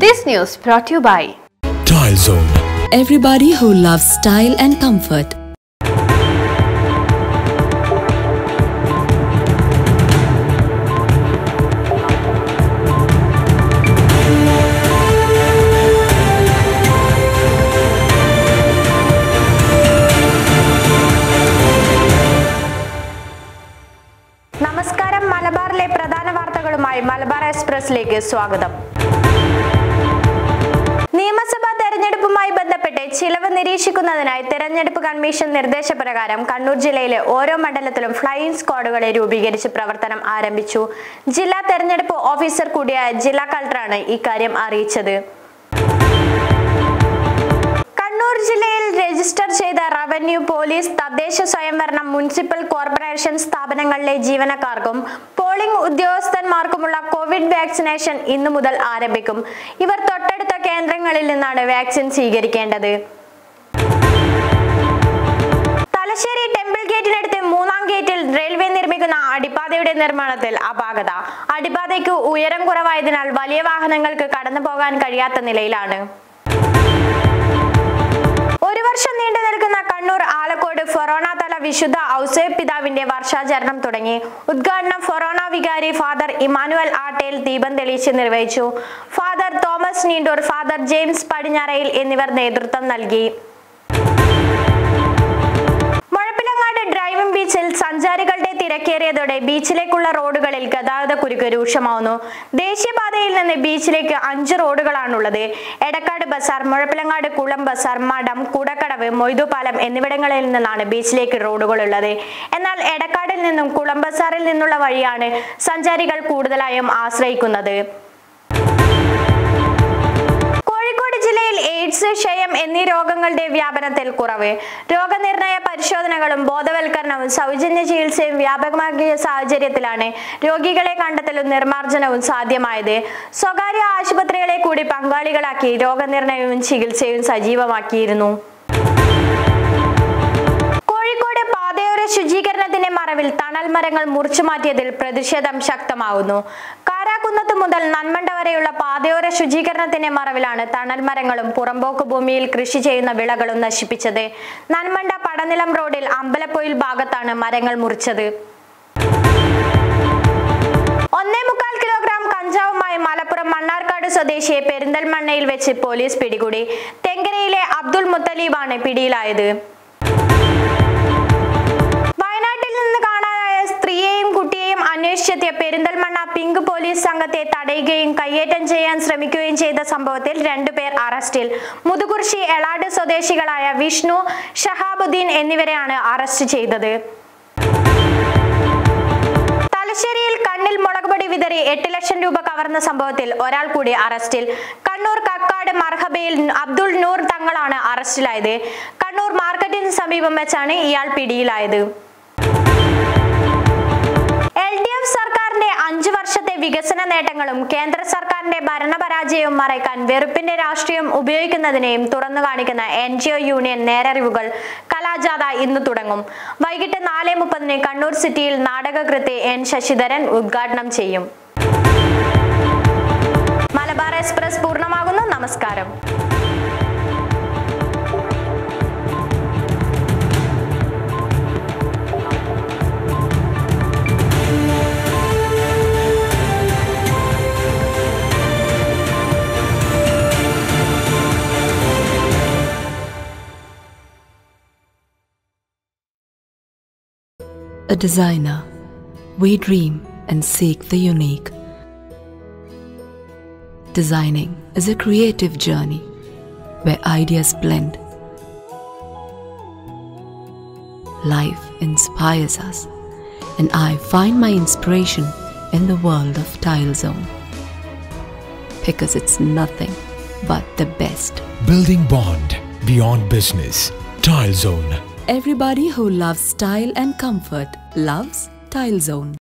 This news brought to you by Tile Zone. Everybody who loves style and comfort. നമസ്കാരം മലബാറിലെ പ്രധാന വാർത്തകളുമായി മലബാർ എക്സ്പ്രസിലേക്ക് സ്വാഗതം നിയമസഭാ തെരഞ്ഞെടുപ്പുമായി ബന്ധപ്പെട്ട് ചിലവ് നിരീക്ഷിക്കുന്നതിനായി തെരഞ്ഞെടുപ്പ് കമ്മീഷൻ നിർദ്ദേശപ്രകാരം കണ്ണൂർ ജില്ലയിലെ ഓരോ മണ്ഡലത്തിലും ഫ്ലൈയിങ് സ്ക്വാഡുകളെ രൂപീകരിച്ച് പ്രവർത്തനം ആരംഭിച്ചു ജില്ലാ തെരഞ്ഞെടുപ്പ് ഓഫീസർ കൂടിയായ ജില്ലാ കളക്ടറാണ് ഇക്കാര്യം അറിയിച്ചത് കണ്ണൂർ ജില്ലയിൽ രജിസ്റ്റർ ചെയ്ത റവന്യൂ പോലീസ് തദ്ദേശ സ്വയംഭരണം മുനിസിപ്പൽ കോർപ്പറേഷൻ സ്ഥാപനങ്ങളിലെ ജീവനക്കാർക്കും പോളിംഗ് ഉദ്യോഗസ്ഥന്മാർക്കുമുള്ള കോവിഡ് വാക്സിനേഷൻ ഇന്നു മുതൽ ആരംഭിക്കും ഇവർ തൊട്ടടുത്ത കേന്ദ്രങ്ങളിൽ നിന്നാണ് വാക്സിൻ സ്വീകരിക്കേണ്ടത് തലശ്ശേരി ടെമ്പിൾ ഗേറ്റിനടുത്ത് മൂന്നാം ഗേറ്റിൽ റെയിൽവേ നിർമ്മിക്കുന്ന അടിപ്പാതയുടെ നിർമ്മാണത്തിൽ അപാകത അടിപ്പാതയ്ക്ക് ഉയരം കുറവായതിനാൽ വലിയ വാഹനങ്ങൾക്ക് കടന്നു പോകാൻ കഴിയാത്ത നിലയിലാണ് ഒരു വർഷം നീണ്ടു നിൽക്കുന്ന കണ്ണൂർ ആലക്കോട് ഫൊറോണ തല വിശുദ്ധ ഔസേ പിതാവിന്റെ വർഷാചരണം തുടങ്ങി ഉദ്ഘാടനം ഫൊറോണ വികാരി ഫാദർ ഇമാനുവൽ ആട്ടേൽ ദീപം തെളിയിച്ച് നിർവഹിച്ചു father Thomas Neendoor father James Padinjarayil എന്നിവർ നേതൃത്വം നൽകി മുഴപ്പിലങ്ങാട് ഡ്രൈവിംഗ് ബീച്ചിൽ സഞ്ചാരികളുടെ തിരക്കേറിയതോടെ ബീച്ചിലേക്കുള്ള റോഡുകളിൽ ഗതാഗത കുരുക്ക് രൂക്ഷമാവുന്നു ദേശീയപാതയിൽ നിന്ന് ബീച്ചിലേക്ക് അഞ്ച് റോഡുകളാണുള്ളത് എടക്കാട് ബസാർ മുഴപ്പിലങ്ങാട് കുളം ബസാർ മഠം കുടക്കടവ് മൊയ്തുപാലം എന്നിവിടങ്ങളിൽ നിന്നാണ് ബീച്ചിലേക്ക് റോഡുകളുള്ളത് എന്നാൽ എടക്കാടിൽ നിന്നും കുളം ബസാറിൽ നിന്നുള്ള വഴിയാണ് സഞ്ചാരികൾ കൂടുതലായും ആശ്രയിക്കുന്നത് കോഴിക്കോട് ജില്ലയിൽ എയ്ഡ്സ് ക്ഷയം എന്നീ രോഗങ്ങളുടെ വ്യാപനത്തിൽ കുറവ് രോഗനിർണയ പരിശോധനകളും ബോധവൽക്കരണവും സൗജന്യ ചികിത്സയും വ്യാപകമാക്കിയ സാഹചര്യത്തിലാണ് രോഗികളെ കണ്ടെത്തലും നിർമ്മാർജ്ജനവും സാധ്യമായത് സ്വകാര്യ ആശുപത്രികളെ കൂടി പങ്കാളികളാക്കി രോഗനിർണയവും ചികിത്സയും സജീവമാക്കിയിരുന്നു കോഴിക്കോട് പാതയോര ശുചീകരണത്തിന്റെ മറവിൽ തണൽ മരങ്ങൾ മുറിച്ചു മാറ്റിയതിൽ പ്രതിഷേധം ശക്തമാവുന്നു കാരാക്കുന്നത്ത് മുതൽ നന്മണ്ട വരെയുള്ള പാതയോര ശുചീകരണത്തിന്റെ മറവിലാണ് തണൽ മരങ്ങളും പുറമ്പോക്ക് ഭൂമിയിൽ കൃഷി ചെയ്യുന്ന വിളകളും നശിപ്പിച്ചത് നന്മണ്ട പടനിലം റോഡിൽ അമ്പലപ്പൊയിൽ ഭാഗത്താണ് മരങ്ങൾ മുറിച്ചത് ഒന്നേ മുക്കാൽ കിലോഗ്രാം കഞ്ചാവുമായി മലപ്പുറം മണ്ണാർക്കാട് സ്വദേശിയെ പെരിന്തൽമണ്ണയിൽ വെച്ച് പോലീസ് പിടികൂടി തെങ്കരയിലെ അബ്ദുൾ മുത്തലീബാണ് പിടിയിലായത് വയനാട്ടിൽ നിന്ന് കാണാനായ സ്ത്രീയെയും കുട്ടിയെയും അന്വേഷിച്ചെത്തിയ പെരിന്തൽമണ്ണ പിങ്ക് പോലീസ് സംഘത്തെ തടയുകയും കയ്യേറ്റം ചെയ്യാൻ ശ്രമിക്കുകയും ചെയ്ത സംഭവത്തിൽ രണ്ടുപേർ അറസ്റ്റിൽ മുതുകുർശി എളാട് സ്വദേശികളായ വിഷ്ണു ഷഹാബുദ്ദീൻ എന്നിവരെയാണ് അറസ്റ്റ് ചെയ്തത് തലശ്ശേരിയിൽ കണ്ണിൽ മുളകുപൊടി വിതറി എട്ട് ലക്ഷം രൂപ കവർന്ന സംഭവത്തിൽ ഒരാൾ കൂടി അറസ്റ്റിൽ കണ്ണൂർ കക്കാട് മർഹബയിൽ അബ്ദുൾ നൂർ തങ്ങളാണ് അറസ്റ്റിലായത് കണ്ണൂർ മാർക്കറ്റിന് സമീപം വെച്ചാണ് ഇയാൾ പിടിയിലായത് എൽ ഡി എഫ് സർക്കാരിന്റെ അഞ്ചു വർഷത്തെ വികസന നേട്ടങ്ങളും കേന്ദ്ര സർക്കാരിന്റെ ഭരണപരാജയവും മറയ്ക്കാൻ വെറുപ്പിന്റെ രാഷ്ട്രീയം ഉപയോഗിക്കുന്നതിനെയും തുറന്നു കാണിക്കുന്ന എൻ ജി ഒ യൂണിയൻ നേരറിവുകൾ കലാജാഥ ഇന്ന് തുടങ്ങും വൈകിട്ട് നാല് മുപ്പതിന് കണ്ണൂർ സിറ്റിയിൽ നാടകകൃത്ത് എൻ ശശിധരൻ ഉദ്ഘാടനം ചെയ്യും മലബാർ എക്സ്പ്രസ് പൂർണ്ണമാകുന്നു നമസ്കാരം A designer. We dream and seek the unique. Designing is a creative journey where ideas blend. Life inspires us, and I find my inspiration in the world of Tile Zone. Because it's nothing but the best. Building bond beyond business. Tile Zone. Everybody who loves style and comfort loves Tile Zone.